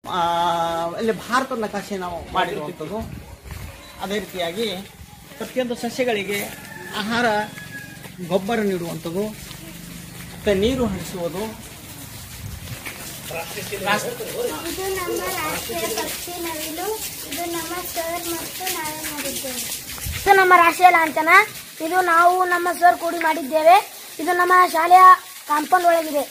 ಆ, ಇಲ್ಲಿ ಭಾರತದ ನಕಾಶೆ ನಾವು ಮಾಡಿರುವಂಥದ್ದು ಅದೇ ರೀತಿಯಾಗಿ ಪ್ರತಿಯೊಂದು ಸಸ್ಯಗಳಿಗೆ ಆಹಾರ ಗೊಬ್ಬರ ನೀಡುವಂಥದ್ದು ಮತ್ತು ನೀರು ಹರಿಸುವುದು ಇದು ನಮ್ಮ ರಾಷ್ಟ್ರೀಯ ಪಕ್ಷಿ ನವಿಲು ಇದು ನಮ್ಮ ಸರ್ ಮತ್ತು ನಾವೇ ಮಾಡಿದ್ದೇವೆ ಇದು ನಮ್ಮ ರಾಷ್ಟ್ರೀಯ ಲಾಂಛನ ಇದು ನಾವು ನಮ್ಮ ಸರ್ ಕೂಡಿ ಮಾಡಿದ್ದೇವೆ ಇದು ನಮ್ಮ ಶಾಲೆಯ ಕಾಂಪೌಂಡ್ ಒಳಗಿದೆ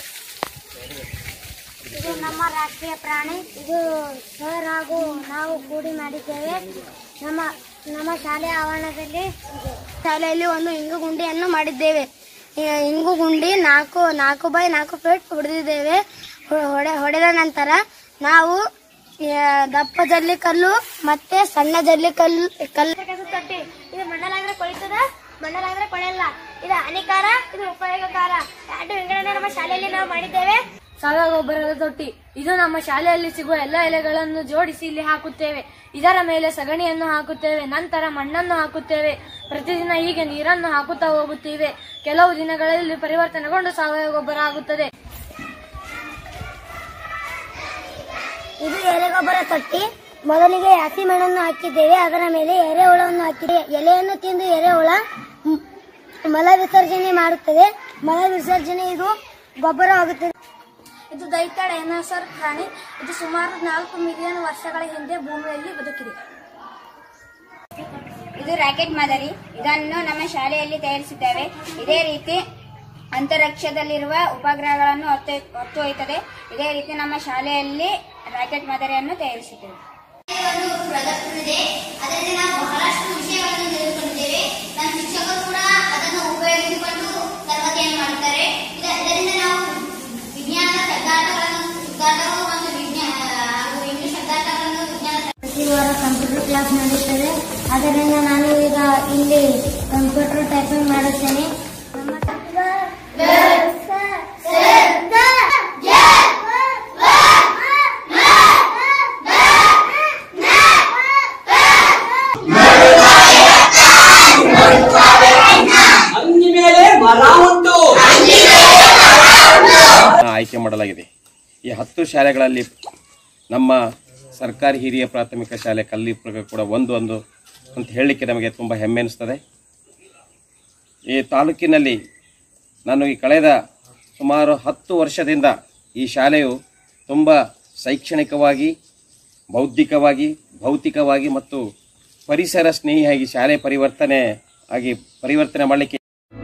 ಇದು ನಮ್ಮ ರಾಷ್ಟ್ರೀಯ ಪ್ರಾಣಿ ಇದು ಸರ್ ಹಾಗೂ ನಾವು ಕೂಡಿ ಮಾಡಿದ್ದೇವೆ ನಮ್ಮ ನಮ್ಮ ಶಾಲೆಯ ಆವರಣದಲ್ಲಿ ಇದೆ. ಶಾಲೆಯಲ್ಲಿ ಒಂದು ಇಂಗು ಗುಂಡಿಯನ್ನು ಮಾಡಿದ್ದೇವೆ ಈ ಇಂಗು ಗುಂಡಿ ನಾಲ್ಕು ನಾಲ್ಕು ಬೈ ನಾಲ್ಕು ಫೀಟ್ ಹೊಡೆದಿದ್ದೇವೆ ಹೊ- ಹೊಡೆ ಹೊಡೆದ ನಂತರ ನಾವು ಆ, ದಪ್ಪ ಜಲ್ಲಿ ಕಲ್ಲು ಮತ್ತೆ ಸಣ್ಣ ಜಲ್ಲಿ ಕಲ್ಲು ಕಲ್ಲು ತೊಟ್ಟಿ ಇದು ಮಣ್ಣಲಾದ್ರೆ ಕೊಳಿತದ ಮಣ್ಣಲಾದ್ರೆ ಕೊಳೆಯಲ್ಲ ಇದು ಹಾನಿಕಾರ ಇದು ಉಪಯೋಗಕಾರ ಎರಡು ವಿಂಗಡಣೆ ನಮ್ಮ ಶಾಲೆಯಲ್ಲಿ ನಾವು ಮಾಡಿದ್ದೇವೆ ಸಾವಯವ ಗೊಬ್ಬರದ ತೊಟ್ಟಿ ಇದು ನಮ್ಮ ಶಾಲೆಯಲ್ಲಿ ಸಿಗುವ ಎಲ್ಲ ಎಲೆಗಳನ್ನು ಜೋಡಿಸಿ ಇಲ್ಲಿ ಹಾಕುತ್ತೇವೆ ಇದರ ಮೇಲೆ ಸಗಣಿಯನ್ನು ಹಾಕುತ್ತೇವೆ ನಂತರ ಮಣ್ಣನ್ನು ಹಾಕುತ್ತೇವೆ ಪ್ರತಿದಿನ ಹೀಗೆ ನೀರನ್ನು ಹಾಕುತ್ತಾ ಹೋಗುತ್ತೇವೆ ಕೆಲವು ದಿನಗಳಲ್ಲಿ ಪರಿವರ್ತನೆಗೊಂಡು ಸಾವಯವ ಗೊಬ್ಬರ ಆಗುತ್ತದೆ ಇದು ಎರೆಗೊಬ್ಬರ ತೊಟ್ಟಿ ಮೊದಲಿಗೆ ಹಸಿ ಮಣ್ಣನ್ನು ಹಾಕಿದ್ದೇವೆ ಅದರ ಮೇಲೆ ಎರೆಹುಳವನ್ನು ಹಾಕಿದ್ದೇವೆ ಎಲೆಯನ್ನು ತಿಂದು ಎರೆಹುಳ ಮ್, ಮಲ ವಿಸರ್ಜನೆ ಮಾಡುತ್ತದೆ ಮಲ ವಿಸರ್ಜನೆ ಇದು ಗೊಬ್ಬರವಾಗುತ್ತದೆ ಇದು ದೈತ್ಯ ಡೈನೋಸರ್ ಪ್ರಾಣಿ ಇದು ಸುಮಾರು ನಾಲ್ಕು ಮಿಲಿಯನ್ ವರ್ಷಗಳ ಹಿಂದೆ ಭೂಮಿಯಲ್ಲಿ ಬದುಕಿದೆ ಇದು ರಾಕೆಟ್ ಮಾದರಿ ಇದನ್ನು ನಮ್ಮ ಶಾಲೆಯಲ್ಲಿ ತಯಾರಿಸಿದ್ದೇವೆ ಇದೇ ರೀತಿ ಅಂತರಿಕ್ಷದಲ್ಲಿರುವ ಉಪಗ್ರಹಗಳನ್ನು ಹೊತ್ತು ಹೊತ್ತೊಯ್ಯುತ್ತದೆ ಇದೇ ರೀತಿ ನಮ್ಮ ಶಾಲೆಯಲ್ಲಿ ರಾಕೆಟ್ ಮಾದರಿಯನ್ನು ತಯಾರಿಸಿದ್ದೇವೆ ಪ್ರದರ್ಶನವಿದೆ ಅದರಿಂದ ನಾವು ಬಹಳಷ್ಟು ವಿಷಯಗಳನ್ನು ತಿಳಿದುಕೊಂಡಿದ್ದೇವೆ ನಮ್ಮ ಶಿಕ್ಷಕರು ಕೂಡ ಅದನ್ನು ಉಪಯೋಗಿಸಿಕೊಂಡು ತರಗತಿಯನ್ನು ಮಾಡುತ್ತಾರೆ ಇದ- ಇದರಿಂದ ನಾವು ವಿಜ್ಞಾನದ ಶಬ್ದಾರ್ಥಗಳನ್ನು ಶಬ್ದಾರ್ಥಗಳು ಮತ್ತು ವಿಜ್ಞಾನ ಹಾಗೂ ಇಂಗ್ಲಿಷ್ ಶಬ್ದಾರ್ಥಗಳನ್ನು ವಿಜ್ಞಾನ ಪ್ರತಿ ವಾರ ಕಂಪ್ಯೂಟರ್ ಕ್ಲಾಸ್ ನಡೆಯುತ್ತದೆ ಅದರಿಂದ ನಾನು ಈಗ ಇಲ್ಲಿ ಕಂಪ್ಯೂಟರ್ ಟೈಪಿಂಗ್ ಮಾಡುತ್ತೇನೆ ನಮ್ಮ ಅಂಗಿ ಮೇಲೆ ಮರ ಉಂಟು ಆಯ್ಕೆ ಮಾಡಲಾಗಿದೆ ಈ ಹತ್ತು ಶಾಲೆಗಳಲ್ಲಿ ನಮ್ಮ ಸರ್ಕಾರಿ ಹಿರಿಯ ಪ್ರಾಥಮಿಕ ಶಾಲೆ ಕಲ್ಲಿಪುರ ಕೂಡ ಒಂದು ಒಂದು ಅಂತ ಹೇಳಲಿಕ್ಕೆ ನಮಗೆ ತುಂಬ ಹೆಮ್ಮೆ ಅನಿಸ್ತದೆ ಈ ತಾಲೂಕಿನಲ್ಲಿ ನಾನು ಈ ಕಳೆದ ಸುಮಾರು ಹತ್ತು ವರ್ಷದಿಂದ ಈ ಶಾಲೆಯು ತುಂಬ ಶೈಕ್ಷಣಿಕವಾಗಿ ಬೌದ್ಧಿಕವಾಗಿ ಭೌತಿಕವಾಗಿ ಮತ್ತು ಪರಿಸರ ಸ್ನೇಹಿಯಾಗಿ ಶಾಲೆ ಪರಿವರ್ತನೆ ಆಗಿ ಪರಿವರ್ತನೆ ಮಾಡಲಿಕ್ಕೆ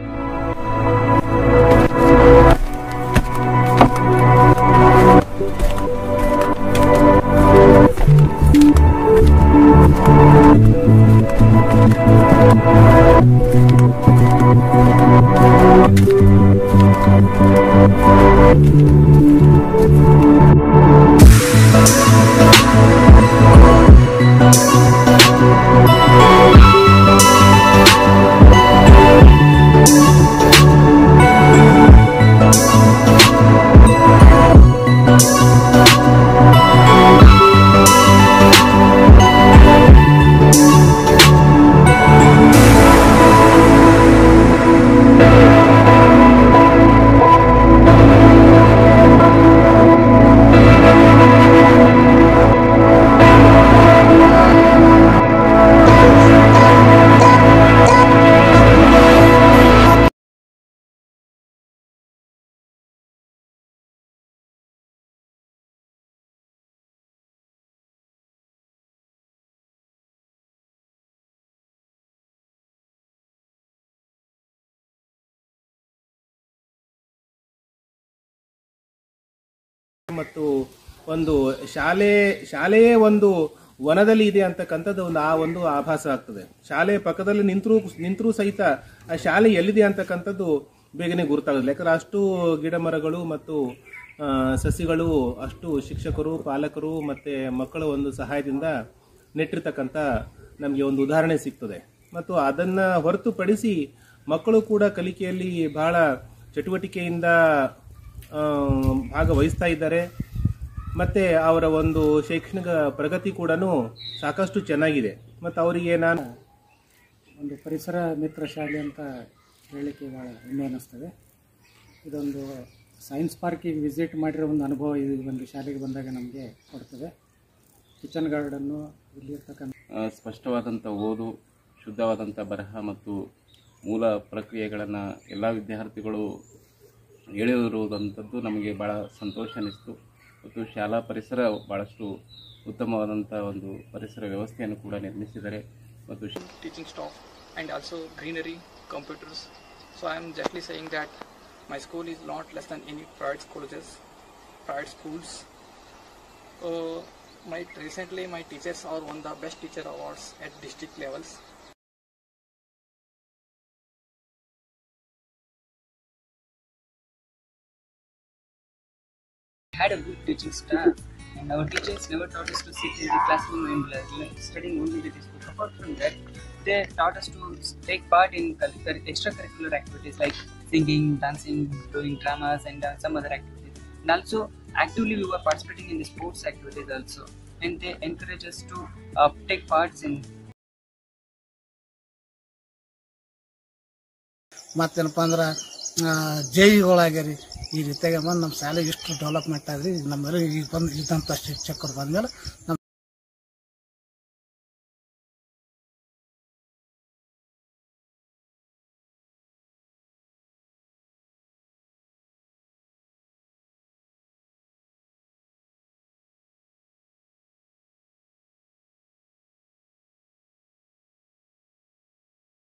ಮತ್ತು ಒಂದು ಶಾಲೆ ಶಾಲೆಯೇ ಒಂದು ವನದಲ್ಲಿ ಇದೆ ಅಂತಕ್ಕಂಥದ್ದು ಒಂದು ಆ ಒಂದು ಆಭಾಸ ಆಗ್ತದೆ ಶಾಲೆ ಪಕ್ಕದಲ್ಲಿ ನಿಂತರೂ ನಿಂತರೂ ಸಹಿತ ಆ ಶಾಲೆ ಎಲ್ಲಿದೆ ಅಂತಕ್ಕಂಥದ್ದು ಬೇಗನೆ ಗುರುತಾಗೋದಿಲ್ಲ ಯಾಕಂದ್ರೆ ಅಷ್ಟು ಗಿಡ ಮರಗಳು ಮತ್ತು ಆ, ಸಸಿಗಳು ಅಷ್ಟು ಶಿಕ್ಷಕರು ಪಾಲಕರು ಮತ್ತೆ ಮಕ್ಕಳ ಒಂದು ಸಹಾಯದಿಂದ ನೆಟ್ಟಿರ್ತಕ್ಕಂಥ ನಮಗೆ ಒಂದು ಉದಾಹರಣೆ ಸಿಗ್ತದೆ ಮತ್ತು ಅದನ್ನ ಹೊರತುಪಡಿಸಿ ಮಕ್ಕಳು ಕೂಡ ಕಲಿಕೆಯಲ್ಲಿ ಬಹಳ ಚಟುವಟಿಕೆಯಿಂದ ಆ, ಭಾಗವಹಿಸ್ತಾ ಇದ್ದಾರೆ ಮತ್ತೆ ಅವರ ಒಂದು ಶೈಕ್ಷಣಿಕ ಪ್ರಗತಿ ಕೂಡ ಸಾಕಷ್ಟು ಚೆನ್ನಾಗಿದೆ ಮತ್ತು ಅವರಿಗೆ ನಾನು ಒಂದು ಪರಿಸರ ಮಿತ್ರ ಶಾಲೆ ಅಂತ ಹೇಳಲಿಕ್ಕೆ ಭಾಳ ಹೆಮ್ಮೆ ಅನ್ನಿಸ್ತದೆ ಇದೊಂದು ಸೈನ್ಸ್ ಪಾರ್ಕಿಗೆ ವಿಸಿಟ್ ಮಾಡಿರೋ ಒಂದು ಅನುಭವ ಈ ಒಂದು ಶಾಲೆಗೆ ಬಂದಾಗ ನಮಗೆ ಕೊಡ್ತದೆ ಕಿಚನ್ ಗಾರ್ಡನ್ನು ಇಲ್ಲಿ ಇರ್ತಕ್ಕಂಥ ಆ, ಸ್ಪಷ್ಟವಾದಂಥ ಓದು ಶುದ್ಧವಾದಂಥ ಬರಹ ಮತ್ತು ಮೂಲ ಪ್ರಕ್ರಿಯೆಗಳನ್ನು ಎಲ್ಲ ವಿದ್ಯಾರ್ಥಿಗಳು ಹೇಳಿರುವುದಂಥದ್ದು ನಮಗೆ ಭಾಳ ಸಂತೋಷ ಅನ್ನಿಸ್ತು ಮತ್ತು ಶಾಲಾ ಪರಿಸರ ಭಾಳಷ್ಟು ಉತ್ತಮವಾದಂಥ ಒಂದು ಪರಿಸರ ವ್ಯವಸ್ಥೆಯನ್ನು ಕೂಡ ನಿರ್ಮಿಸಿದ್ದಾರೆ ಮತ್ತು ಶಿ- teaching staff and also greenery, computers. So I am justly saying that my school is not less than any private colleges, private schools. Uh, my recently my teachers are won the best teacher awards at district levels. had a good teaching staff and our teachers never taught us to sit in the classroom and like, like, studying only the textbook. Apart from that, they taught us to take part in cur- extracurricular activities like singing, dancing, doing dramas and uh, some other activities. And also actively we were participating in the sports activities also. And they encourage us to uh, take parts in ಮತ್ತೇನಪ್ಪ ಅಂದ್ರೆ ಜೈವಿಗಳಾಗ್ಯಾರಿ ಈ ರೀತಿಯಾಗಿ ಬಂದು ನಮ್ಮ ಶಾಲೆಗೆ ಇಷ್ಟು development ಆದ್ರಿ ನಮ್ಮೆಲ್ಲ ಈಗ ಬಂದು ಇದ್ದಂಥ ಶಿಕ್ಷಕರು ಬಂದ್ಮೇಲೆ ನಮ್ಮ